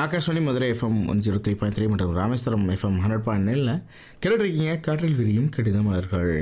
Akashvani Madurai FM one zero three point three மற்றும் Rameswaram FM hundred point நெல்ல கேட்டுருக்கீங்க காற்றில் விரியும் கடிதம் மலர்கள்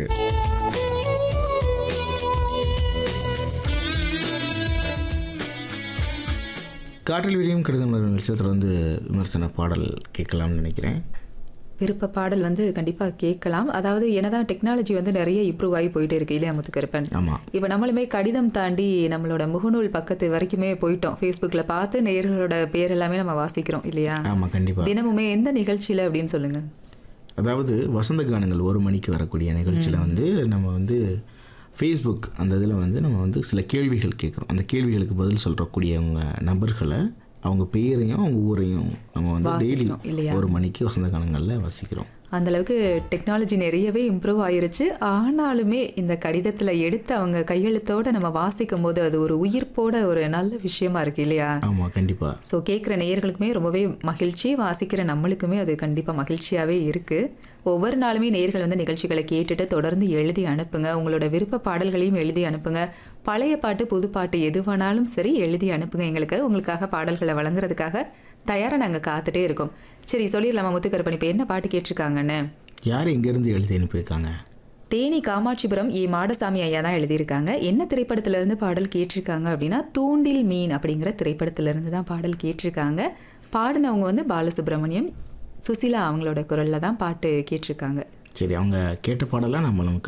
காற்றில் விரியும் கடிதம் மலர்கள் நிகழ்ச்சியில் தொடர்ந்து விமர்சன பாடல் கேட்கலாம்னு நினைக்கிறேன் விருப்ப பாடல் வந்து கண்டிப்பாக கேட்கலாம் அதாவது என்னதான் டெக்னாலஜி வந்து நிறைய இம்ப்ரூவ் ஆகி போயிட்டே இருக்கு இல்லையா முத்துக்கருப்பன் ஆமாம் இப்போ நம்மளுமே கடிதம் தாண்டி நம்மளோட முகநூல் பக்கத்து வரைக்குமே போயிட்டோம் ஃபேஸ்புக்கில் பார்த்து நேயர்களோட பேர் எல்லாமே நம்ம வாசிக்கிறோம் இல்லையா ஆமாம் கண்டிப்பாக தினமுமே எந்த நிகழ்ச்சியில் அப்படின்னு சொல்லுங்க அதாவது வசந்த கானங்கள் ஒரு மணிக்கு வரக்கூடிய நிகழ்ச்சியில் வந்து நம்ம வந்து ஃபேஸ்புக் அந்த இதில் வந்து நம்ம வந்து சில கேள்விகள் கேட்குறோம் அந்த கேள்விகளுக்கு பதில் சொல்கிறக்கூடியவங்க நபர்களை அவங்க பேரையும் அவங்க ஊரையும் நம்ம வந்து டெய்லி வாசிக்கிறோம் இல்லையா? ஒரு மணிக்கு வசந்த கானங்களில் வாசிக்கிறோம் அந்த அளவுக்கு டெக்னாலஜி நிறையவே இம்ப்ரூவ் ஆயிருச்சு ஆனாலுமே இந்த கடிதத்தில் எடுத்து அவங்க கையெழுத்தோட நம்ம வாசிக்கும் போது அது ஒரு உயிர்ப்போட ஒரு நல்ல விஷயமா இருக்கு இல்லையா ஆமாம் கண்டிப்பாக ஸோ கேட்குற நேயர்களுக்குமே ரொம்பவே மகிழ்ச்சி வாசிக்கிற நம்மளுக்குமே அது கண்டிப்பாக மகிழ்ச்சியாகவே இருக்குது ஒவ்வொரு நாளுமே நேயர்கள் வந்து நிகழ்ச்சிகளை கேட்டுட்டு தொடர்ந்து எழுதி அனுப்புங்க உங்களோட விருப்ப பாடல்களையும் எழுதி அனுப்புங்க பழைய பாட்டு புது பாட்டு எதுவானாலும் சரி எழுதி அனுப்புங்க எங்களுக்கு உங்களுக்காக பாடல்களை வழங்குறதுக்காக தயாராக நாங்கள் காத்துட்டே இருக்கோம் சரி சொல்லிடலாமா முத்துக்கருப்பன் இப்போ என்ன பாட்டு கேட்டிருக்காங்கன்னு யார் எங்கேருந்து எழுதி அனுப்பியிருக்காங்க தேனி காமாட்சிபுரம் ஏ மாடசாமி ஐயா தான் எழுதியிருக்காங்க என்ன திரைப்படத்துல இருந்து பாடல் கேட்டிருக்காங்க அப்படின்னா தூண்டில் மீன் அப்படிங்கிற திரைப்படத்துல இருந்து தான் பாடல் கேட்டிருக்காங்க பாடினவங்க வந்து பாலசுப்ரமணியம் சுசிலா அவங்களோட குரல்ல தான் பாட்டு கேட்டிருக்காங்க சரி அவங்க கேட்ட பாடலாம் நம்ம நமக்கு